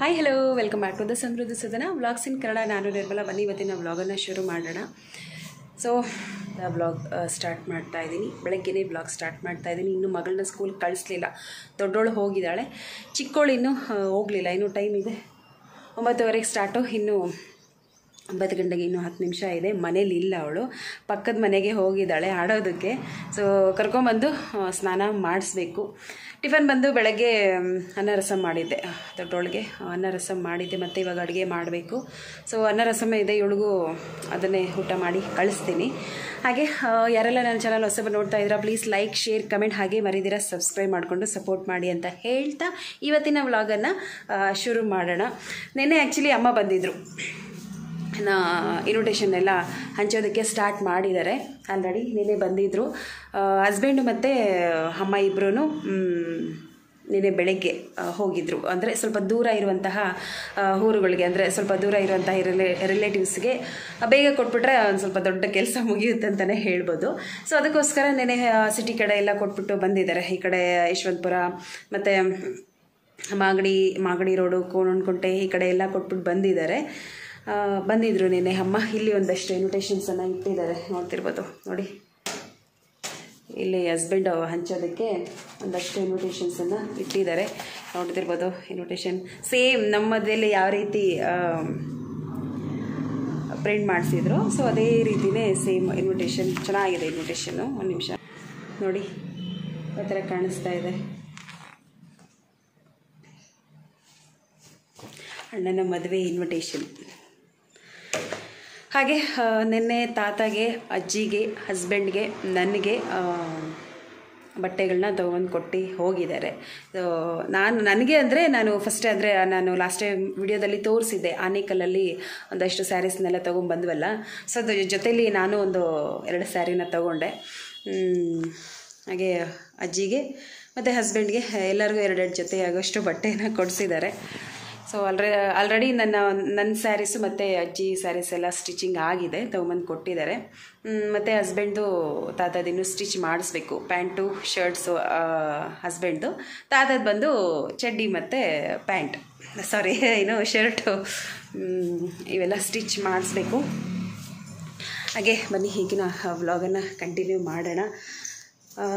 Hi hello welcome back to the Samruddha Sadana vlogs ಇನ್ ಕನ್ನಡ ನಾನು ನಿರ್ಮಲ ಬನ್ನಿ ಇವತ್ತಿನ ವ್ಲಾಗನ್ನು ಶುರು ಮಾಡೋಣ ಸೊ ವ್ಲಾಗ್ ಸ್ಟಾರ್ಟ್ ಮಾಡ್ತಾ ಇದ್ದೀನಿ ಬೆಳಗ್ಗೆನೇ ವ್ಲಾಗ್ ಸ್ಟಾರ್ಟ್ ಮಾಡ್ತಾ ಇದ್ದೀನಿ ಇನ್ನು ಮಗಳನ್ನ ಸ್ಕೂಲ್ ಕಳಿಸ್ಲಿಲ್ಲ ದೊಡ್ಡೋಳು ಹೋಗಿದ್ದಾಳೆ ಚಿಕ್ಕೋಳು ಇನ್ನೂ ಆ, ಹೋಗಲಿಲ್ಲ ಇನ್ನೂ ಟೈಮ್ ಇದೆ ಒಂಬತ್ತುವರೆಗೆ ಸ್ಟಾರ್ಟು ಇನ್ನು ಒಂಬತ್ತು ಗಂಟೆಗೆ ಇನ್ನೂ ಹತ್ತು ನಿಮಿಷ ಇದೆ ಮನೇಲಿ ಇಲ್ಲ ಅವಳು ಪಕ್ಕದ ಮನೆಗೆ ಹೋಗಿದ್ದಾಳೆ ಆಡೋದಕ್ಕೆ ಸೊ ಕರ್ಕೊಂಬಂದು ಆ, ಸ್ನಾನ ಮಾಡಿಸ್ಬೇಕು ಟಿಫನ್ ಬಂದು ಬೆಳಗ್ಗೆ ಮ್, ಅನ್ನ ರಸಂ ಮಾಡಿದ್ದೆ ದೊಡ್ಡೋಳಿಗೆ ಅನ್ನ ರಸಂ ಮಾಡಿದ್ದೆ ಮತ್ತು ಇವಾಗ ಅಡುಗೆ ಮಾಡಬೇಕು ಸೊ ಅನ್ನ ರಸಂ ಇದೆ ಇವಳಿಗೂ ಅದನ್ನೇ ಊಟ ಮಾಡಿ ಕಳಿಸ್ತೀನಿ ಹಾಗೆ ಆ, ಯಾರೆಲ್ಲ ನನ್ನ ಚಾನಲ್ ಹೊಸಬ ನೋಡ್ತಾ ಇದ್ದೀರಾ ಪ್ಲೀಸ್ ಲೈಕ್ ಶೇರ್ ಕಮೆಂಟ್ ಹಾಗೆ ಮರಿದಿರ ಸಬ್ಸ್ಕ್ರೈಬ್ ಮಾಡಿಕೊಂಡು ಸಪೋರ್ಟ್ ಮಾಡಿ ಅಂತ ಹೇಳ್ತಾ ಇವತ್ತಿನ ವ್ಲಾಗನ್ನು ಶುರು ಮಾಡೋಣ ನಿನ್ನೆ ಆ್ಯಕ್ಚುಲಿ ಅಮ್ಮ ಬಂದಿದ್ದರು ನಾ ಇನ್ವಿಟೇಷನ್ ಎಲ್ಲ ಹಂಚೋದಕ್ಕೆ ಸ್ಟಾರ್ಟ್ ಮಾಡಿದ್ದಾರೆ ಆಲ್ರೆಡಿ ನಿನ್ನೆ ಬಂದಿದ್ದರು ಹಸ್ಬೆಂಡು ಮತ್ತು ಅಮ್ಮ ಇಬ್ಬರೂ ನಿನ್ನೆ ಬೆಳಗ್ಗೆ ಆ, ಹೋಗಿದ್ರು ಅಂದರೆ ಸ್ವಲ್ಪ ದೂರ ಇರುವಂತಹ ಆ, ಊರುಗಳಿಗೆ ಅಂದರೆ ಸ್ವಲ್ಪ ದೂರ ಇರುವಂತಹ ರಿಲೇ ರಿಲೇಟಿವ್ಸ್ಗೆ ಬೇಗ ಕೊಟ್ಬಿಟ್ರೆ ಒಂದು ಸ್ವಲ್ಪ ದೊಡ್ಡ ಕೆಲಸ ಮುಗಿಯುತ್ತೆ ಅಂತಲೇ ಹೇಳ್ಬೋದು ಸೊ ಅದಕ್ಕೋಸ್ಕರ ನೆನೆ ಸಿಟಿ ಕಡೆ ಎಲ್ಲ ಕೊಟ್ಬಿಟ್ಟು ಬಂದಿದ್ದಾರೆ ಈ ಕಡೆ ಯಶವಂತಪುರ ಮತ್ತು ಮಾಗಡಿ ಮಾಗಡಿ ರೋಡು ಕೋಣನಕುಂಟೆ ಈ ಕಡೆ ಎಲ್ಲ ಕೊಟ್ಬಿಟ್ಟು ಬಂದಿದ್ದಾರೆ ಆ, ಬಂದಿದ್ರು ನಿನ್ನೆ ಅಮ್ಮ ಇಲ್ಲಿ ಒಂದಷ್ಟು ಇನ್ವಿಟೇಷನ್ಸನ್ನು ಇಟ್ಟಿದ್ದಾರೆ ನೋಡ್ತಿರ್ಬೋದು ನೋಡಿ ಇಲ್ಲಿ ಹಸ್ಬೆಂಡ್ ಹಂಚೋದಕ್ಕೆ ಒಂದಷ್ಟು ಇನ್ವಿಟೇಷನ್ಸನ್ನು ಇಟ್ಟಿದ್ದಾರೆ ನೋಡ್ತಿರ್ಬೋದು ಇನ್ವಿಟೇಷನ್ ಸೇಮ್ ನಮ್ಮದಲ್ಲಿ ಯಾವ ರೀತಿ ಪ್ರಿಂಟ್ ಮಾಡಿಸಿದ್ರು ಸೊ ಅದೇ ರೀತಿಯೇ ಸೇಮ್ ಇನ್ವಿಟೇಷನ್ ಚೆನ್ನಾಗಿದೆ ಇನ್ವಿಟೇಷನ್ನು ಒಂದು ನಿಮಿಷ ನೋಡಿ ಆ ಥರ ಕಾಣಿಸ್ತಾ ಇದೆ ಅಣ್ಣನ ಮದುವೆ ಇನ್ವಿಟೇಷನ್ ಹಾಗೆ ಆ, ನಿನ್ನೆ ತಾತಗೆ ಅಜ್ಜಿಗೆ ಹಸ್ಬೆಂಡ್ಗೆ ನನಗೆ ಆ, ಬಟ್ಟೆಗಳನ್ನ ತೊಗೊಂಡು ಕೊಟ್ಟು ಹೋಗಿದ್ದಾರೆ ಸೊ ನಾನು ನನಗೆ ಅಂದರೆ ನಾನು ಫಸ್ಟ್ ಅಂದರೆ ನಾನು ಲಾಸ್ಟ್ ಟೈಮ್ ವಿಡಿಯೋದಲ್ಲಿ ತೋರಿಸಿದ್ದೆ ಆನೇಕಲ್ಲಲ್ಲಿ ಒಂದಷ್ಟು ಸ್ಯಾರೀಸ್ನೆಲ್ಲ ತೊಗೊಂಡ್ಬಂದ್ವಲ್ಲ ಸೊ ಅದ್ರ ಜೊತೆಲಿ ನಾನು ಒಂದು ಎರಡು ಸ್ಯಾರಿನ ತೊಗೊಂಡೆ ಹ್ಮ್, ಹಾಗೆ ಅಜ್ಜಿಗೆ ಮತ್ತು ಹಸ್ಬೆಂಡ್ಗೆ ಎಲ್ಲರಿಗೂ ಎರಡೆರಡು ಜೊತೆ ಆಗೋಷ್ಟು ಬಟ್ಟೆನ ಕೊಡಿಸಿದ್ದಾರೆ ಸೊ ಆಲ್ರೆ ಆಲ್ರೆಡಿ ನನ್ನ ನನ್ನ ಸ್ಯಾರೀಸು ಮತ್ತು ಅಜ್ಜಿ ಸ್ಯಾರೀಸ್ ಎಲ್ಲ ಸ್ಟಿಚಿಂಗ್ ಆಗಿದೆ ತೊಗೊಂಬಂದು ಕೊಟ್ಟಿದ್ದಾರೆ ಮ್, ಮತ್ತು ಹಸ್ಬೆಂಡ್ದು ತಾತದಿನ್ನು ಸ್ಟಿಚ್ ಮಾಡಿಸ್ಬೇಕು ಪ್ಯಾಂಟು ಶರ್ಟ್ಸು ಹಸ್ಬೆಂಡ್ದು ತಾತದ್ದು ಬಂದು ಚಡ್ಡಿ ಮತ್ತು ಪ್ಯಾಂಟ್ ಸಾರಿ ಏನು ಶರ್ಟು ಮ್, ಇವೆಲ್ಲ ಸ್ಟಿಚ್ ಮಾಡಿಸ್ಬೇಕು ಹಾಗೆ ಬನ್ನಿ ಈಗಿನ ವ್ಲಾಗನ್ನು ಕಂಟಿನ್ಯೂ ಮಾಡೋಣ ಆ,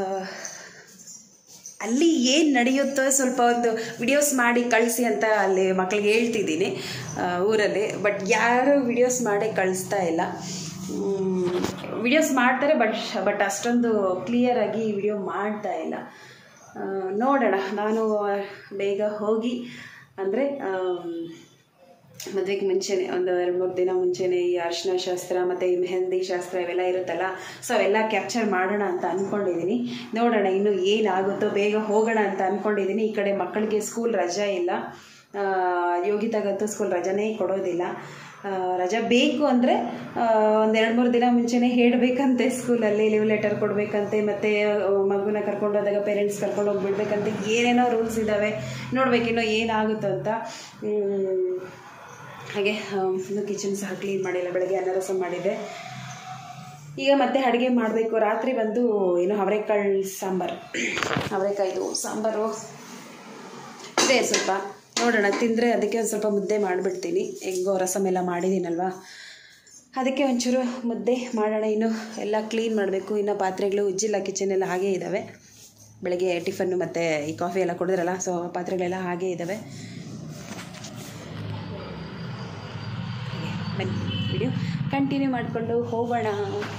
ಅಲ್ಲಿ ಏನು ನಡೆಯುತ್ತೋ ಸ್ವಲ್ಪ ಒಂದು ವಿಡಿಯೋಸ್ ಮಾಡಿ ಕಳಿಸಿ ಅಂತ ಅಲ್ಲಿ ಮಕ್ಕಳಿಗೆ ಹೇಳ್ತಿದ್ದೀನಿ ಆ, ಊರಲ್ಲಿ ಬಟ್ ಯಾರು ವಿಡಿಯೋಸ್ ಮಾಡಿ ಕಳಿಸ್ತಾ ಇಲ್ಲ ವಿಡಿಯೋಸ್ ಮಾಡ್ತಾರೆ ಬಟ್ ಬಟ್ ಅಷ್ಟೊಂದು ಕ್ಲಿಯರಾಗಿ ವಿಡಿಯೋ ಮಾಡ್ತಾ ಇಲ್ಲ ಆ, ನೋಡೋಣ ನಾನು ಬೇಗ ಹೋಗಿ ಅಂದರೆ ಮದುವೆಗೆ ಮುಂಚೆನೆ ಒಂದು ಎರಡು ಮೂರು ದಿನ ಮುಂಚೆನೆ ಈ ಅರಿಶಿನ ಶಾಸ್ತ್ರ ಮತ್ತು ಈ ಮೆಹಂದಿ ಶಾಸ್ತ್ರ ಇವೆಲ್ಲ ಇರುತ್ತಲ್ಲ ಸೊ ಅವೆಲ್ಲ ಕ್ಯಾಪ್ಚರ್ ಮಾಡೋಣ ಅಂತ ಅಂದ್ಕೊಂಡಿದ್ದೀನಿ ನೋಡೋಣ ಇನ್ನು ಏನಾಗುತ್ತೋ ಬೇಗ ಹೋಗೋಣ ಅಂತ ಅಂದ್ಕೊಂಡಿದ್ದೀನಿ ಈ ಕಡೆ ಮಕ್ಕಳಿಗೆ ಸ್ಕೂಲ್ ರಜೆ ಇಲ್ಲ ಆ, ಯೋಗಿತಾಗಂತೂ ಸ್ಕೂಲ್ ರಜಾನೇ ಕೊಡೋದಿಲ್ಲ ಆ, ರಜಾ ಬೇಕು ಅಂದರೆ ಒಂದು ಎರಡು ಮೂರು ದಿನ ಮುಂಚೆನೇ ಹೇಳಬೇಕಂತೆ ಸ್ಕೂಲಲ್ಲಿ ಲೀವ್ ಲೆಟರ್ ಕೊಡಬೇಕಂತೆ ಮತ್ತು ಮಗುನ ಕರ್ಕೊಂಡು ಹೋದಾಗ ಪೇರೆಂಟ್ಸ್ ಕರ್ಕೊಂಡು ಹೋಗಿ ಬಿಡಬೇಕಂತೆ ಏನೇನೋ ರೂಲ್ಸ್ ಇದ್ದಾವೆ ನೋಡ್ಬೇಕಿನ್ನೋ ಏನಾಗುತ್ತೋ ಅಂತ ಹ್ಮ್. ಹಾಗೆ ಇನ್ನು ಕಿಚನ್ ಸಹ ಕ್ಲೀನ್ ಮಾಡಿಲ್ಲ ಬೆಳಗ್ಗೆ ಅನ್ನ ರಸ ಮಾಡಿದ್ದೆ ಈಗ ಮತ್ತೆ ಅಡುಗೆ ಮಾಡಬೇಕು ರಾತ್ರಿ ಬಂದು ಏನು ಅವರೆಕಾಳು ಸಾಂಬಾರು ಅವರೆಕಾಯ್ದು ಸಾಂಬಾರು ಇದೆ ಸ್ವಲ್ಪ ನೋಡೋಣ ತಿಂದರೆ ಅದಕ್ಕೆ ಒಂದು ಸ್ವಲ್ಪ ಮುದ್ದೆ ಮಾಡಿಬಿಡ್ತೀನಿ ಹೆಂಗೋ ರಸಮ್ ಎಲ್ಲ ಮಾಡಿದ್ದೀನಲ್ವಾ ಅದಕ್ಕೆ ಒಂಚೂರು ಮುದ್ದೆ ಮಾಡೋಣ ಇನ್ನು ಎಲ್ಲ ಕ್ಲೀನ್ ಮಾಡಬೇಕು ಇನ್ನು ಪಾತ್ರೆಗಳು ಉಜ್ಜಿಲ್ಲ ಕಿಚನ್ ಎಲ್ಲ ಹಾಗೇ ಇದ್ದಾವೆ ಬೆಳಗ್ಗೆ ಟಿಫನ್ನು ಮತ್ತು ಈ ಕಾಫಿ ಎಲ್ಲ ಕುಡಿದ್ರಲ್ಲ ಸೊ ಪಾತ್ರೆಗಳೆಲ್ಲ ಹಾಗೇ ಇದ್ದಾವೆ ಬನ್ನಿ ವಿಡಿಯೋ ಕಂಟಿನ್ಯೂ ಮಾಡಿಕೊಂಡು ಹೋಗೋಣ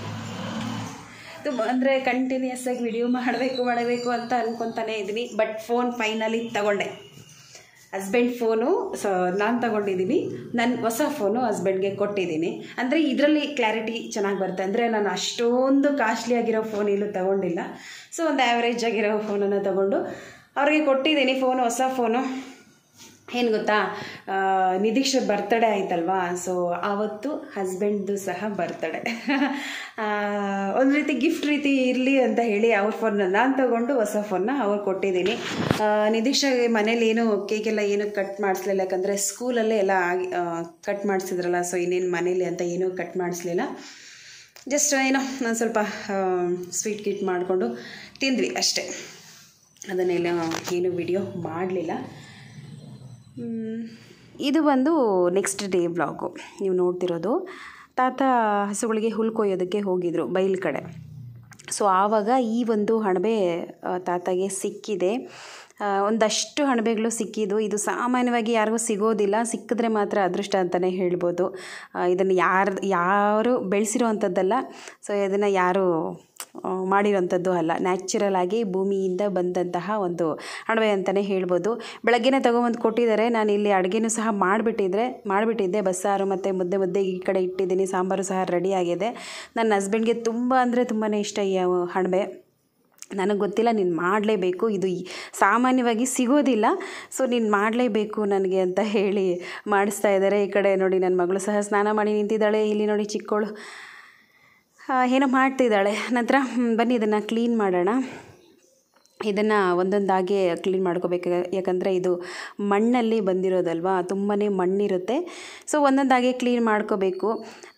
ತುಂಬ ಅಂದರೆ ಕಂಟಿನ್ಯೂಸ್ ಆಗಿ ವಿಡಿಯೋ ಮಾಡಬೇಕು ಮಾಡಬೇಕು ಅಂತ ಅನ್ಕೊತಾನೆ ಇದ್ದೀನಿ ಬಟ್ ಫೋನ್ ಫೈನಲಿ ತಗೊಂಡೆ ಹಸ್ಬೆಂಡ್ ಫೋನು ಸೊ ನಾನು ತಗೊಂಡಿದ್ದೀನಿ ನನ್ನ ಹೊಸ ಫೋನು ಹಸ್ಬೆಂಡ್ಗೆ ಕೊಟ್ಟಿದ್ದೀನಿ ಅಂದರೆ ಇದರಲ್ಲಿ ಕ್ಲಾರಿಟಿ ಚೆನ್ನಾಗಿ ಬರುತ್ತೆ ಅಂದರೆ ನಾನು ಅಷ್ಟೊಂದು ಕಾಸ್ಟ್ಲಿ ಆಗಿರೋ ಫೋನ್ ಎಲ್ಲೂ ತಗೊಂಡಿಲ್ಲ ಸೊ ಒಂದು ಆ್ಯಾವ್ರೇಜ್ ಆಗಿರೋ ಫೋನನ್ನು ತಗೊಂಡು ಅವ್ರಿಗೆ ಕೊಟ್ಟಿದ್ದೀನಿ ಫೋನು ಹೊಸ ಫೋನು ಏನು ಗೊತ್ತಾ ಆ, ನಿಧೀಶ್ ಬರ್ತಡೇ ಆಯ್ತಲ್ವಾ ಸೊ ಆವತ್ತು ಹಸ್ಬೆಂಡ್ದು ಸಹ ಬರ್ತಡೇ ಒಂದು ರೀತಿ ಗಿಫ್ಟ್ ರೀತಿ ಇರಲಿ ಅಂತ ಹೇಳಿ ಅವ್ರ ಫೋನ್ನ ನಾನು ತೊಗೊಂಡು ಹೊಸ ಫೋನ್ನ ಅವ್ರು ಕೊಟ್ಟಿದ್ದೀನಿ ಆ, ನಿಧೀಶ್ ಮನೇಲಿ ಏನು ಕೇಕೆಲ್ಲ ಏನು ಕಟ್ ಮಾಡಿಸ್ಲಿಲ್ಲ ಯಾಕಂದರೆ ಸ್ಕೂಲಲ್ಲೇ ಎಲ್ಲ ಆಗಿ ಕಟ್ ಮಾಡಿಸಿದ್ರಲ್ಲ ಸೊ ಇನ್ನೇನು ಮನೇಲಿ ಅಂತ ಏನೂ ಕಟ್ ಮಾಡಿಸ್ಲಿಲ್ಲ ಜಸ್ಟ್ ಏನೋ ನಾನು ಸ್ವಲ್ಪ ಸ್ವೀಟ್ ಕಿಟ್ ಮಾಡಿಕೊಂಡು ತಿಂದ್ವಿ ಅಷ್ಟೇ ಅದನ್ನೆಲ್ಲ ಏನು ವಿಡಿಯೋ ಮಾಡಲಿಲ್ಲ ಇದು ಬಂದು ನೆಕ್ಸ್ಟ್ ಡೇ ವ್ಲಾಗು ನೀವು ನೋಡ್ತಿರೋದು ತಾತ ಹಸುಗಳಿಗೆ ಹುಲ್ ಕೊಯ್ಯೋದಕ್ಕೆ ಹೋಗಿದ್ರು ಬೈಲ್ ಕಡೆ ಸೊ ಆವಾಗ ಈ ಒಂದು ಅಣಬೆ ಆ, ತಾತಗೆ ಸಿಕ್ಕಿದೆ ಆ, ಒಂದಷ್ಟು ಅಣಬೆಗಳು ಸಿಕ್ಕಿದ್ದು ಇದು ಸಾಮಾನ್ಯವಾಗಿ ಯಾರಿಗೂ ಸಿಗೋದಿಲ್ಲ ಸಿಕ್ಕಿದ್ರೆ ಮಾತ್ರ ಅದೃಷ್ಟ ಅಂತಲೇ ಹೇಳ್ಬೋದು ಇದನ್ನು ಯಾರು ಯಾರು ಬೆಳೆಸಿರೋ ಅಂಥದ್ದಲ್ಲ ಸೊ ಇದನ್ನು ಯಾರು ಆ, ಮಾಡಿರೋಂಥದ್ದು ಅಲ್ಲ ನ್ಯಾಚುರಲ್ ಆಗಿ ಭೂಮಿಯಿಂದ ಬಂದಂತಹ ಒಂದು ಅಣಬೆ ಅಂತಲೇ ಹೇಳ್ಬೋದು ಬೆಳಗ್ಗೆನೇ ತೊಗೊಂಬಂದು ಕೊಟ್ಟಿದ್ದಾರೆ ನಾನು ಇಲ್ಲಿ ಅಡುಗೆನೂ ಸಹ ಮಾಡಿಬಿಟ್ಟಿದ್ರೆ ಮಾಡಿಬಿಟ್ಟಿದ್ದೆ ಬಸ್ಸಾರು ಮತ್ತು ಮುದ್ದೆ ಮುದ್ದೆ ಈ ಕಡೆ ಇಟ್ಟಿದ್ದೀನಿ ಸಾಂಬಾರು ಸಹ ರೆಡಿ ಆಗಿದೆ ನನ್ನ ಹಸ್ಬೆಂಡ್ಗೆ ತುಂಬ ಅಂದರೆ ತುಂಬಾ ಇಷ್ಟ ಈ ಅಣಬೆ ನನಗೆ ಗೊತ್ತಿಲ್ಲ ನೀನು ಮಾಡಲೇಬೇಕು ಇದು ಈ- ಸಾಮಾನ್ಯವಾಗಿ ಸಿಗೋದಿಲ್ಲ ಸೊ ನೀನು ಮಾಡಲೇಬೇಕು ನನಗೆ ಅಂತ ಹೇಳಿ ಮಾಡಿಸ್ತಾ ಇದ್ದಾರೆ ಈ ಕಡೆ ನೋಡಿ ನನ್ನ ಮಗಳು ಸಹ ಸ್ನಾನ ಮಾಡಿ ನಿಂತಿದ್ದಾಳೆ ಇಲ್ಲಿ ನೋಡಿ ಚಿಕ್ಕವಳು ಆ, ಏನೋ ಮಾಡ್ತಿದ್ದಾಳೆ ನಂತರ ಹ್ಮ್, ಬನ್ನಿ ಇದನ್ನು ಕ್ಲೀನ್ ಮಾಡೋಣ ಇದನ್ನು ಒಂದೊಂದಾಗಿ ಕ್ಲೀನ್ ಮಾಡ್ಕೋಬೇಕು ಯಾಕಂದರೆ ಇದು ಮಣ್ಣಲ್ಲಿ ಬಂದಿರೋದಲ್ವಾ ತುಂಬಾ ಮಣ್ಣಿರುತ್ತೆ ಸೊ ಒಂದೊಂದಾಗಿ ಕ್ಲೀನ್ ಮಾಡ್ಕೋಬೇಕು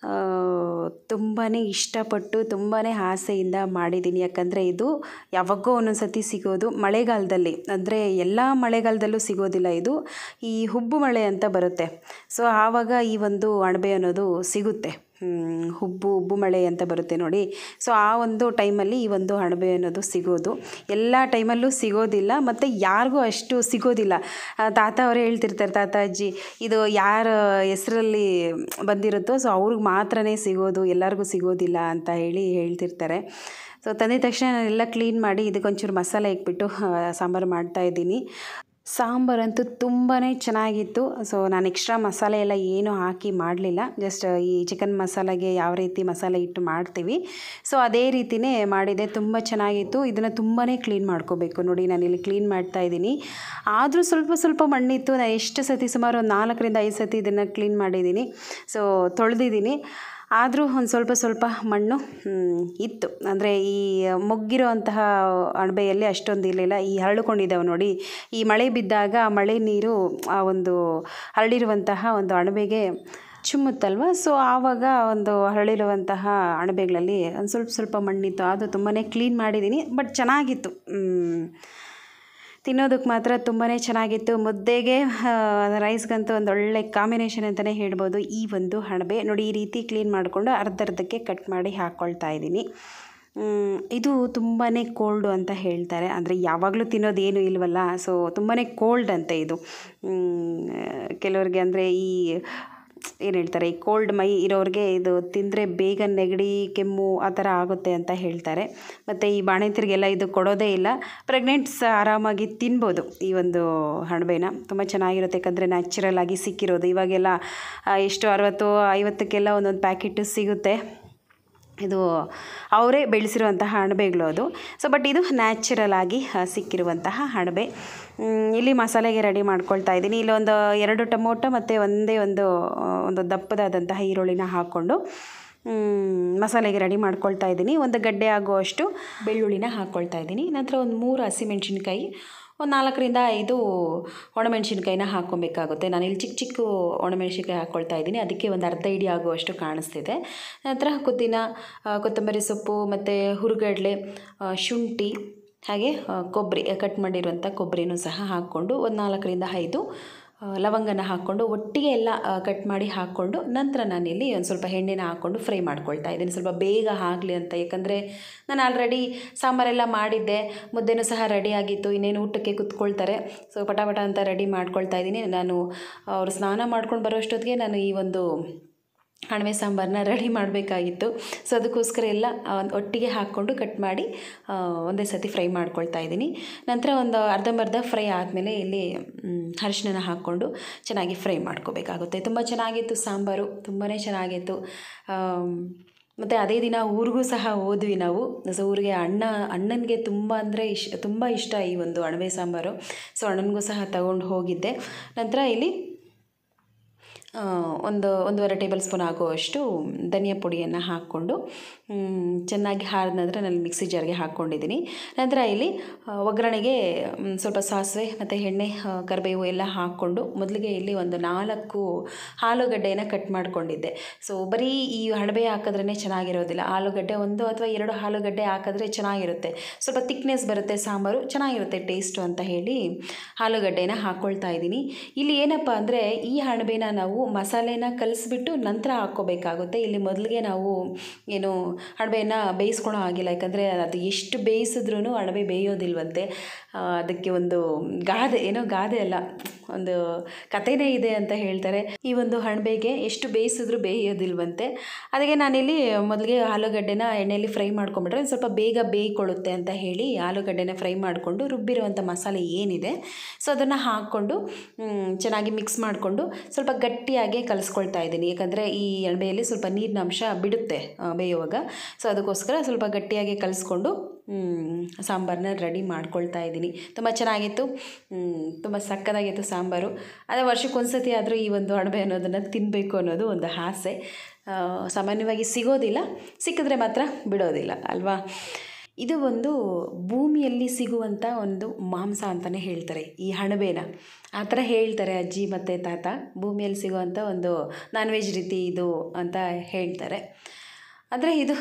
ತುಂಬಾ ಇಷ್ಟಪಟ್ಟು ತುಂಬಾ ಆಸೆಯಿಂದ ಮಾಡಿದ್ದೀನಿ ಯಾಕಂದರೆ ಇದು ಯಾವಾಗೋ ಒಂದೊಂದು ಸತಿ ಸಿಗೋದು ಮಳೆಗಾಲದಲ್ಲಿ ಅಂದರೆ ಎಲ್ಲ ಮಳೆಗಾಲದಲ್ಲೂ ಸಿಗೋದಿಲ್ಲ ಇದು ಈ ಹುಬ್ಬು ಮಳೆ ಅಂತ ಬರುತ್ತೆ ಸೊ ಆವಾಗ ಈ ಒಂದು ಅಣಬೆ ಅನ್ನೋದು ಸಿಗುತ್ತೆ ಹ್ಮ್, ಹುಬ್ಬು ಉಬ್ಬು ಮಳೆ ಅಂತ ಬರುತ್ತೆ ನೋಡಿ ಸೊ ಆ ಒಂದು ಟೈಮಲ್ಲಿ ಈ ಒಂದು ಅಣಬೆ ಅನ್ನೋದು ಸಿಗೋದು ಎಲ್ಲ ಟೈಮಲ್ಲೂ ಸಿಗೋದಿಲ್ಲ ಮತ್ತು ಯಾರಿಗೂ ಅಷ್ಟು ಸಿಗೋದಿಲ್ಲ ಆ, ತಾತ ಅವರೇ ಹೇಳ್ತಿರ್ತಾರೆ ತಾತ ಅಜ್ಜಿ ಇದು ಯಾರ ಹೆಸರಲ್ಲಿ ಬಂದಿರುತ್ತೋ ಸೊ ಅವ್ರಿಗೆ ಮಾತ್ರನೇ ಸಿಗೋದು ಎಲ್ಲರಿಗೂ ಸಿಗೋದಿಲ್ಲ ಅಂತ ಹೇಳಿ ಹೇಳ್ತಿರ್ತಾರೆ ಸೊ ತಂದಿದ ತಕ್ಷಣ ನಾನೆಲ್ಲ ಕ್ಲೀನ್ ಮಾಡಿ ಇದಕ್ಕೊಂಚೂರು ಮಸಾಲೆ ಇಕ್ಬಿಟ್ಟು ಆ, ಸಾಂಬಾರು ಮಾಡ್ತಾಯಿದ್ದೀನಿ ಸಾಂಬಾರಂತೂ ತುಂಬಾ ಚೆನ್ನಾಗಿತ್ತು ಸೊ ನಾನು ಎಕ್ಸ್ಟ್ರಾ ಮಸಾಲೆ ಎಲ್ಲ ಏನೂ ಹಾಕಿ ಮಾಡಲಿಲ್ಲ ಜಸ್ಟ್ ಈ ಚಿಕನ್ ಮಸಾಲೆಗೆ ಯಾವ ರೀತಿ ಮಸಾಲೆ ಇಟ್ಟು ಮಾಡ್ತೀವಿ ಸೊ ಅದೇ ರೀತಿಯೇ ಮಾಡಿದೆ ತುಂಬ ಚೆನ್ನಾಗಿತ್ತು ಇದನ್ನು ತುಂಬಾ ಕ್ಲೀನ್ ಮಾಡ್ಕೋಬೇಕು ನೋಡಿ ನಾನಿಲ್ಲಿ ಕ್ಲೀನ್ ಮಾಡ್ತಾ ಇದ್ದೀನಿ ಆದರೂ ಸ್ವಲ್ಪ ಸ್ವಲ್ಪ ಮಣ್ಣಿತ್ತು ನಾನು ಎಷ್ಟು ಸತಿ ಸುಮಾರು ಒಂದು ನಾಲ್ಕರಿಂದ ಐದು ಸತಿ ಇದನ್ನು ಕ್ಲೀನ್ ಮಾಡಿದ್ದೀನಿ ಸೊ ತೊಳೆದಿದ್ದೀನಿ ಆದರೂ ಒಂದು ಸ್ವಲ್ಪ ಸ್ವಲ್ಪ ಮಣ್ಣು ಹ್ಮ್, ಇತ್ತು ಅಂದರೆ ಈ ಮೊಗ್ಗಿರೋ ಅಂತಹ ಅಣಬೆಯಲ್ಲಿ ಅಷ್ಟೊಂದು ಇರಲಿಲ್ಲ ಈ ಹರಳುಕೊಂಡಿದ್ದಾವೆ ನೋಡಿ ಈ ಮಳೆ ಬಿದ್ದಾಗ ಆ ಮಳೆ ನೀರು ಆ ಒಂದು ಹರಡಿರುವಂತಹ ಒಂದು ಅಣಬೆಗೆ ಚುಮ್ಮುತ್ತಲ್ವ ಸೊ ಆವಾಗ ಒಂದು ಹರಳಿರುವಂತಹ ಅಣಬೆಗಳಲ್ಲಿ ಒಂದು ಸ್ವಲ್ಪ ಸ್ವಲ್ಪ ಮಣ್ಣಿತ್ತು ಅದು ತುಂಬಾ ಕ್ಲೀನ್ ಮಾಡಿದ್ದೀನಿ ಬಟ್ ಚೆನ್ನಾಗಿತ್ತು ಹ್ಮ್. ತಿನ್ನೋದಕ್ಕೆ ಮಾತ್ರ ತುಂಬಾ ಚೆನ್ನಾಗಿತ್ತು ಮುದ್ದೆಗೆ ರೈಸ್ಗಂತೂ ಒಂದು ಒಳ್ಳೆ ಕಾಂಬಿನೇಷನ್ ಅಂತಲೇ ಹೇಳ್ಬೋದು ಈ ಒಂದು ಅಣಬೆ ನೋಡಿ ಈ ರೀತಿ ಕ್ಲೀನ್ ಮಾಡಿಕೊಂಡು ಅರ್ಧರ್ಧಕ್ಕೆ ಕಟ್ ಮಾಡಿ ಹಾಕ್ಕೊಳ್ತಾ ಇದ್ದೀನಿ ಮ್, ಇದು ತುಂಬಾ ಕೋಲ್ಡು ಅಂತ ಹೇಳ್ತಾರೆ ಅಂದರೆ ಯಾವಾಗಲೂ ತಿನ್ನೋದು ಏನು ಇಲ್ವಲ್ಲ ಸೊ ತುಂಬಾ ಕೋಲ್ಡ್ ಅಂತೆ ಇದು ಮ್, ಕೆಲವ್ರಿಗೆ ಅಂದರೆ ಈ ಏನು ಹೇಳ್ತಾರೆ ಈ ಕೋಲ್ಡ್ ಮೈ ಇರೋರಿಗೆ ಇದು ತಿಂದರೆ ಬೇಗ ನೆಗಡಿ ಕೆಮ್ಮು ಆ ಥರ ಆಗುತ್ತೆ ಅಂತ ಹೇಳ್ತಾರೆ ಮತ್ತು ಈ ಬಾಣಂತಿರಿಗೆಲ್ಲ ಇದು ಕೊಡೋದೇ ಇಲ್ಲ ಪ್ರೆಗ್ನೆಂಟ್ಸ್ ಆರಾಮಾಗಿ ತಿನ್ಬೋದು ಈ ಒಂದು ಅಣಬೆನ ತುಂಬ ಚೆನ್ನಾಗಿರುತ್ತೆ ಯಾಕಂದರೆ ನ್ಯಾಚುರಲ್ ಆಗಿ ಸಿಕ್ಕಿರೋದು ಇವಾಗೆಲ್ಲ ಆ, ಎಷ್ಟು ಅರವತ್ತು ಐವತ್ತಕ್ಕೆಲ್ಲ ಒಂದೊಂದು ಪ್ಯಾಕೆಟ್ ಸಿಗುತ್ತೆ ಇದು ಅವರೇ ಬೆಳೆಸಿರುವಂತಹ ಅಣಬೆಗಳು ಅದು ಸೊ ಬಟ್ ಇದು ನ್ಯಾಚುರಲ್ ಆಗಿ ಆ, ಸಿಕ್ಕಿರುವಂತಹ ಅಣಬೆ ಮ್, ಇಲ್ಲಿ ಮಸಾಲೆಗೆ ರೆಡಿ ಮಾಡ್ಕೊಳ್ತಾ ಇದ್ದೀನಿ ಇಲ್ಲೊಂದು ಎರಡು ಟೊಮೊಟೊ ಮತ್ತು ಒಂದೇ ಒಂದು ಆ, ಒಂದು ದಪ್ಪದಾದಂತಹ ಈರುಳ್ಳಿನ ಹಾಕ್ಕೊಂಡು ಮ್, ಮಸಾಲೆಗೆ ರೆಡಿ ಮಾಡ್ಕೊಳ್ತಾ ಇದ್ದೀನಿ ಒಂದು ಗಡ್ಡೆ ಆಗುವಷ್ಟು ಬೆಳ್ಳುಳ್ಳಿನ ಹಾಕ್ಕೊಳ್ತಾ ಇದ್ದೀನಿ ನಂತರ ಒಂದು ಮೂರು ಹಸಿಮೆಣ್ಸಿನ್ಕಾಯಿ ಒಂದು ನಾಲ್ಕರಿಂದ ಐದು ಒಣಮೆಣ್ಸಿನ್ಕಾಯಿನ ಹಾಕ್ಕೊಬೇಕಾಗುತ್ತೆ ನಾನು ಇಲ್ಲಿ ಚಿಕ್ಕ ಚಿಕ್ಕ ಒಣಮೆಣ್ಸಿನ್ಕಾಯಿ ಹಾಕ್ಕೊಳ್ತಾ ಇದ್ದೀನಿ ಅದಕ್ಕೆ ಒಂದು ಅರ್ಧ ಇಡಿ ಆಗುವಷ್ಟು ಕಾಣಿಸ್ತಿದೆ ನಂತರ ಪುದೀನ ಆ, ಕೊತ್ತಂಬರಿ ಸೊಪ್ಪು ಮತ್ತು ಹುರುಗಡ್ಲೆ ಆ, ಶುಂಠಿ ಹಾಗೆ ಆ, ಕೊಬ್ಬರಿ ಕಟ್ ಮಾಡಿರುವಂಥ ಕೊಬ್ಬರಿನೂ ಸಹ ಹಾಕ್ಕೊಂಡು ಒಂದು ನಾಲ್ಕರಿಂದ ಐದು ಆ, ಲವಂಗನ ಹಾಕ್ಕೊಂಡು ಒಟ್ಟಿಗೆ ಎಲ್ಲ ಕಟ್ ಮಾಡಿ ಹಾಕ್ಕೊಂಡು ನಂತರ ನಾನಿಲ್ಲಿ ಒಂದು ಸ್ವಲ್ಪ ಎಣ್ಣೆನ ಹಾಕ್ಕೊಂಡು ಫ್ರೈ ಮಾಡ್ಕೊಳ್ತಾ ಇದ್ದೀನಿ ಸ್ವಲ್ಪ ಬೇಗ ಆಗಲಿ ಅಂತ ಯಾಕಂದರೆ ನಾನು ಆಲ್ರೆಡಿ ಸಾಂಬಾರೆಲ್ಲ ಮಾಡಿದ್ದೆ ಮುದ್ದೆನೂ ಸಹ ರೆಡಿ ಆಗಿತ್ತು ಇನ್ನೇನು ಊಟಕ್ಕೆ ಕುತ್ಕೊಳ್ತಾರೆ ಸೊ ಪಟ ಪಟ ಅಂತ ರೆಡಿ ಮಾಡ್ಕೊಳ್ತಾ ಇದ್ದೀನಿ ನಾನು ಅವರು ಸ್ನಾನ ಮಾಡ್ಕೊಂಡು ಬರೋಷ್ಟೊತ್ತಿಗೆ ನಾನು ಈ ಒಂದು ಅಣಬೆ ಸಾಂಬಾರನ್ನ ರೆಡಿ ಮಾಡಬೇಕಾಗಿತ್ತು ಸೊ ಅದಕ್ಕೋಸ್ಕರ ಎಲ್ಲ ಆ, ಒಂದ್ ಒಟ್ಟಿಗೆ ಹಾಕ್ಕೊಂಡು ಕಟ್ ಮಾಡಿ ಆ, ಒಂದೇ ಸತಿ ಫ್ರೈ ಮಾಡ್ಕೊಳ್ತಾ ಇದ್ದೀನಿ ನಂತರ ಒಂದು ಅರ್ಧಂಬರ್ಧ ಫ್ರೈ ಆದಮೇಲೆ ಇಲ್ಲಿ ಮ್, ಅರಿಶಿನ ಹಾಕ್ಕೊಂಡು ಚೆನ್ನಾಗಿ ಫ್ರೈ ಮಾಡ್ಕೋಬೇಕಾಗುತ್ತೆ ತುಂಬ ಚೆನ್ನಾಗಿತ್ತು ಸಾಂಬಾರು ತುಂಬಾ ಚೆನ್ನಾಗಿತ್ತು ಮತ್ತು ಅದೇ ದಿನ ಊರಿಗೂ ಸಹ ಹೋದ್ವಿ ನಾವು ಸೊ ಊರಿಗೆ ಅಣ್ಣ ಅಣ್ಣನಿಗೆ ತುಂಬ ಅಂದರೆ ಇಶ್ ತುಂಬ ಇಷ್ಟ ಈ ಒಂದು ಅಣಬೆ ಸಾಂಬಾರು ಸೊ ಅಣ್ಣನಿಗೂ ಸಹ ತಗೊಂಡು ಹೋಗಿದ್ದೆ ನಂತರ ಇಲ್ಲಿ ಆ, ಒಂದು ಒಂದೂವರೆ ಟೇಬಲ್ ಸ್ಪೂನ್ ಆಗುವಷ್ಟು ಧನಿಯಾ ಪುಡಿಯನ್ನು ಹಾಕ್ಕೊಂಡು ಮ್, ಚೆನ್ನಾಗಿ ಹಾರಿದ ನಂತರ ನಾನು ಮಿಕ್ಸಿ ಜಾರ್ಗೆ ಹಾಕ್ಕೊಂಡಿದ್ದೀನಿ ನಂತರ ಇಲ್ಲಿ ಆ, ಒಗ್ಗರಣೆಗೆ ಮ್, ಸ್ವಲ್ಪ ಸಾಸಿವೆ ಮತ್ತು ಎಣ್ಣೆ ಆ, ಕರಿಬೇವು ಎಲ್ಲ ಹಾಕ್ಕೊಂಡು ಮೊದಲಿಗೆ ಇಲ್ಲಿ ಒಂದು ನಾಲ್ಕು ಆಲೂಗಡ್ಡೆಯನ್ನು ಕಟ್ ಮಾಡ್ಕೊಂಡಿದ್ದೆ ಸೊ ಬರೀ ಈ ಅಣಬೆ ಹಾಕಿದ್ರೇ ಚೆನ್ನಾಗಿರೋದಿಲ್ಲ ಆಲೂಗಡ್ಡೆ ಒಂದು ಅಥವಾ ಎರಡು ಆಲೂಗಡ್ಡೆ ಹಾಕಿದ್ರೆ ಚೆನ್ನಾಗಿರುತ್ತೆ ಸ್ವಲ್ಪ ತಿಕ್ನೆಸ್ ಬರುತ್ತೆ ಸಾಂಬಾರು ಚೆನ್ನಾಗಿರುತ್ತೆ ಟೇಸ್ಟು ಅಂತ ಹೇಳಿ ಆಲೂಗಡ್ಡೆನ ಹಾಕ್ಕೊಳ್ತಾ ಇದ್ದೀನಿ ಇಲ್ಲಿ ಏನಪ್ಪ ಅಂದರೆ ಈ ಅಣಬೆನ ನಾವು ಮಸಾಲೆನ ಕಲಿಸ್ಬಿಟ್ಟು ನಂತರ ಹಾಕ್ಕೋಬೇಕಾಗುತ್ತೆ ಇಲ್ಲಿ ಮೊದಲಿಗೆ ನಾವು ಏನು ಅಣಬೆನ ಬೇಯಿಸ್ಕೊಳೋ ಆಗಿಲ್ಲ ಯಾಕಂದರೆ ಅದು ಎಷ್ಟು ಬೇಯಿಸಿದ್ರೂ ಅಣಬೆ ಬೇಯೋದಿಲ್ವಂತೆ ಆ, ಅದಕ್ಕೆ ಒಂದು ಗಾದೆ ಏನೋ ಗಾದೆ ಅಲ್ಲ ಒಂದು ಕಥೆನೇ ಇದೆ ಅಂತ ಹೇಳ್ತಾರೆ ಈ ಒಂದು ಅಣಬೆಗೆ ಎಷ್ಟು ಬೇಯಿಸಿದ್ರೂ ಬೇಯೋದಿಲ್ವಂತೆ ಅದಕ್ಕೆ ನಾನಿಲ್ಲಿ ಮೊದಲಿಗೆ ಆಲೂಗಡ್ಡೆನ ಎಣ್ಣೆಯಲ್ಲಿ ಫ್ರೈ ಮಾಡ್ಕೊಂಬಿಟ್ರೆ ಒಂದು ಸ್ವಲ್ಪ ಬೇಗ ಬೇಯ್ಕೊಳ್ಳುತ್ತೆ ಅಂತ ಹೇಳಿ ಆಲೂಗಡ್ಡೆನ ಫ್ರೈ ಮಾಡಿಕೊಂಡು ರುಬ್ಬಿರುವಂಥ ಮಸಾಲೆ ಏನಿದೆ ಸೊ ಅದನ್ನು ಹಾಕ್ಕೊಂಡು ಮ್, ಚೆನ್ನಾಗಿ ಮಿಕ್ಸ್ ಮಾಡಿಕೊಂಡು ಸ್ವಲ್ಪ ಗಟ್ಟಿಯಾಗಿ ಕಲಿಸ್ಕೊಳ್ತಾ ಇದ್ದೀನಿ ಯಾಕಂದರೆ ಈ ಎಣ್ಣೆಯಲ್ಲಿ ಸ್ವಲ್ಪ ನೀರಿನ ಅಂಶ ಬಿಡುತ್ತೆ ಆ, ಬೇಯುವಾಗ ಸೊ ಅದಕ್ಕೋಸ್ಕರ ಸ್ವಲ್ಪ ಗಟ್ಟಿಯಾಗಿ ಕಲಿಸ್ಕೊಂಡು ಮ್, ಸಾಂಬಾರನ್ನ ರೆಡಿ ಮಾಡ್ಕೊಳ್ತಾ ಇದ್ದೀನಿ ತುಂಬ ಚೆನ್ನಾಗಿತ್ತು ಮ್, ತುಂಬ ಸಕ್ಕತ್ತಾಗಿತ್ತು ಸಾಂಬಾರು ಅದೇ ವರ್ಷಕ್ಕೊಂದ್ಸತಿ ಆದರೂ ಈ ಒಂದು ಅಣಬೆ ಅನ್ನೋದನ್ನು ತಿನ್ನಬೇಕು ಅನ್ನೋದು ಒಂದು ಆಸೆ ಆ, ಸಾಮಾನ್ಯವಾಗಿ ಸಿಗೋದಿಲ್ಲ ಸಿಕ್ಕಿದ್ರೆ ಮಾತ್ರ ಬಿಡೋದಿಲ್ಲ ಅಲ್ವಾ ಇದು ಒಂದು ಭೂಮಿಯಲ್ಲಿ ಸಿಗುವಂಥ ಒಂದು ಮಾಂಸ ಅಂತಲೇ ಹೇಳ್ತಾರೆ ಈ ಅಣಬೆನ ಆ ಥರ ಹೇಳ್ತಾರೆ ಅಜ್ಜಿ ಮತ್ತು ತಾತ ಭೂಮಿಯಲ್ಲಿ ಸಿಗುವಂಥ ಒಂದು ನಾನ್ ವೆಜ್ ರೀತಿ ಇದು ಅಂತ ಹೇಳ್ತಾರೆ ಅಂದರೆ ಇದು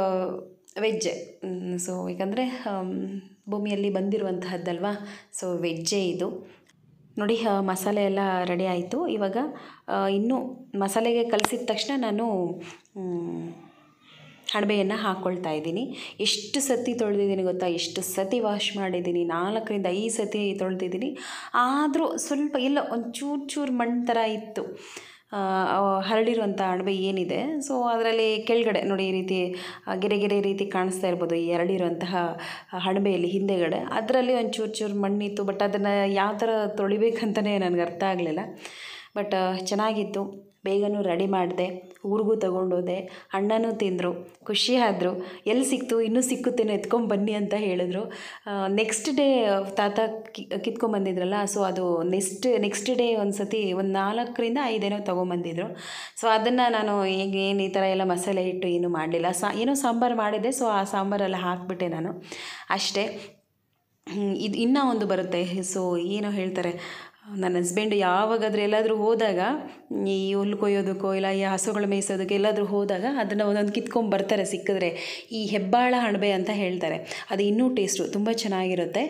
ವೆಜ್ಜೆ ಸೊ ಯಾಕಂದರೆ ಭೂಮಿಯಲ್ಲಿ ಬಂದಿರುವಂತಹದ್ದಲ್ವಾ ಸೊ ವೆಜ್ಜೇ ಇದು ನೋಡಿ ಆ, ಮಸಾಲೆ ಎಲ್ಲ ರೆಡಿ ಆಯಿತು ಇವಾಗ ಆ, ಇನ್ನೂ ಮಸಾಲೆಗೆ ಕಲಸಿದ ತಕ್ಷಣ ನಾನು ಮ್, ಅಣಬೆಯನ್ನು ಹಾಕ್ಕೊಳ್ತಾ ಇದ್ದೀನಿ ಎಷ್ಟು ಸತಿ ತೊಳೆದಿದ್ದೀನಿ ಗೊತ್ತಾ ಎಷ್ಟು ಸತಿ ವಾಶ್ ಮಾಡಿದ್ದೀನಿ ನಾಲ್ಕರಿಂದ ಐದು ಸತಿ ತೊಳೆದಿದ್ದೀನಿ ಆದರೂ ಸ್ವಲ್ಪ ಎಲ್ಲ ಒಂದು ಚೂರು ಚೂರು ಮಣ್ಣು ಥರ ಇತ್ತು ಆ, ಆ ಹರಡಿರುವಂಥ ಅಣಬೆ ಏನಿದೆ ಸೊ ಅದರಲ್ಲಿ ಕೆಳಗಡೆ ನೋಡಿ ಈ ರೀತಿ ಆ, ಗೆರೆ ಗೆರೆ ರೀತಿ ಕಾಣಿಸ್ತಾ ಇರ್ಬೋದು ಈ ಹರಡಿರುವಂತಹ ಅಣಬೆಯಲ್ಲಿ ಹಿಂದೆಗಡೆ ಅದರಲ್ಲಿ ಒಂದು ಚೂರು ಚೂರು ಮಣ್ಣಿತ್ತು ಬಟ್ ಅದನ್ನು ಯಾವ ಥರ ತೊಳಿಬೇಕಂತಲೇ ನನಗೆ ಅರ್ಥ ಆಗಲಿಲ್ಲ ಬಟ್ ಚೆನ್ನಾಗಿತ್ತು ಬೇಗನೂ ರೆಡಿ ಮಾಡಿದೆ ಊರಿಗೂ ತೊಗೊಂಡೋದೆ ಅಣ್ಣನೂ ತಿಂದರು ಖುಷಿ ಆದರು ಎಲ್ಲಿ ಸಿಕ್ತು ಇನ್ನೂ ಸಿಕ್ಕುತ್ತೇನೋ ಎತ್ಕೊಂಡು ಬನ್ನಿ ಅಂತ ಹೇಳಿದ್ರು ನೆಕ್ಸ್ಟ್ ಡೇ ತಾತ ಕಿ ಕಿತ್ಕೊಂಬಂದಿದ್ರಲ್ಲ ಸೊ ಅದು ನೆಕ್ಸ್ಟ್ ನೆಕ್ಸ್ಟ್ ಡೇ ಒಂದು ಸತಿ ಒಂದು ನಾಲ್ಕರಿಂದ ಐದೇನೋ ತೊಗೊಂಬಂದಿದ್ರು ಸೊ ಅದನ್ನು ನಾನು ಈಗ ಏನು ಈ ಥರ ಎಲ್ಲ ಮಸಾಲೆ ಇಟ್ಟು ಏನೂ ಮಾಡಲಿಲ್ಲ ಸಾ ಏನೋ ಸಾಂಬಾರು ಮಾಡಿದ್ದೆ ಸೊ ಆ ಸಾಂಬಾರೆಲ್ಲ ಹಾಕಿಬಿಟ್ಟೆ ನಾನು ಅಷ್ಟೇ ಹ್ಮ್, ಇದು ಇನ್ನೂ ಒಂದು ಬರುತ್ತೆ ಸೊ ಏನೋ ಹೇಳ್ತಾರೆ ನನ್ನ ಹಸ್ಬೆಂಡ್ ಯಾವಾಗಾದ್ರೂ ಎಲ್ಲಾದರೂ ಹೋದಾಗ ಈ ಹುಲ್ಲು ಕೊಯ್ಯೋದಕ್ಕೋ ಇಲ್ಲ ಈ ಹಸುಗಳು ಮೇಯಿಸೋದಕ್ಕೆ ಎಲ್ಲಾದರೂ ಹೋದಾಗ ಅದನ್ನು ಒಂದೊಂದು ಕಿತ್ಕೊಂಡು ಬರ್ತಾರೆ ಸಿಕ್ಕಿದ್ರೆ ಈ ಹೆಬ್ಬಾಳ ಅಣಬೆ ಅಂತ ಹೇಳ್ತಾರೆ ಅದು ಇನ್ನೂ ಟೇಸ್ಟು ತುಂಬ ಚೆನ್ನಾಗಿರುತ್ತೆ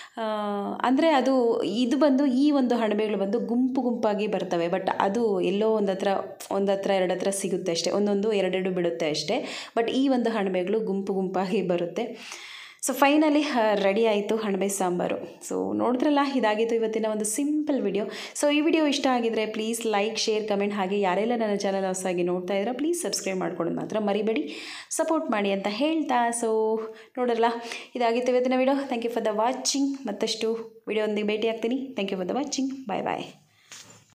ಅಂದರೆ ಅದು ಇದು ಬಂದು ಈ ಒಂದು ಅಣಬೆಗಳು ಬಂದು ಗುಂಪು ಗುಂಪಾಗಿ ಬರ್ತವೆ ಬಟ್ ಅದು ಎಲ್ಲೋ ಒಂದು ಹತ್ರ ಒಂದು ಹತ್ರ ಎರಡು ಹತ್ರ ಸಿಗುತ್ತೆ ಅಷ್ಟೇ ಒಂದೊಂದು ಎರಡೆರಡು ಬಿಡುತ್ತೆ ಅಷ್ಟೇ ಬಟ್ ಈ ಒಂದು ಅಣಬೆಗಳು ಗುಂಪು ಗುಂಪಾಗಿ ಬರುತ್ತೆ ಸೊ ಫೈನಲಿ ರೆಡಿ ಆಯಿತು ಅಣಬೆ ಸಾಂಬಾರು ಸೊ ನೋಡಿದ್ರಲ್ಲ ಇದಾಗಿತ್ತು ಇವತ್ತಿನ ಒಂದು ಸಿಂಪಲ್ ವಿಡಿಯೋ ಸೊ ಈ ವಿಡಿಯೋ ಇಷ್ಟ ಆಗಿದ್ರೆ ಪ್ಲೀಸ್ ಲೈಕ್ ಶೇರ್ ಕಮೆಂಟ್ ಹಾಗೆ ಯಾರೆಲ್ಲ ನನ್ನ ಚಾನಲ್ ಹೊಸದಾಗಿ ನೋಡ್ತಾ ಇದ್ರೆ ಪ್ಲೀಸ್ ಸಬ್ಸ್ಕ್ರೈಬ್ ಮಾಡ್ಕೊಳ್ಳೋದು ಮಾತ್ರ ಮರಿಬೇಡಿ ಸಪೋರ್ಟ್ ಮಾಡಿ ಅಂತ ಹೇಳ್ತಾ ಸೊ ನೋಡಲ್ಲ ಇದಾಗಿತ್ತು ಇವತ್ತಿನ video thank you for the watching ಮತ್ತಷ್ಟು ವಿಡಿಯೋ ಒಂದಿಗೆ ಭೇಟಿ ಆಗ್ತೀನಿ thank you for the watching bye bye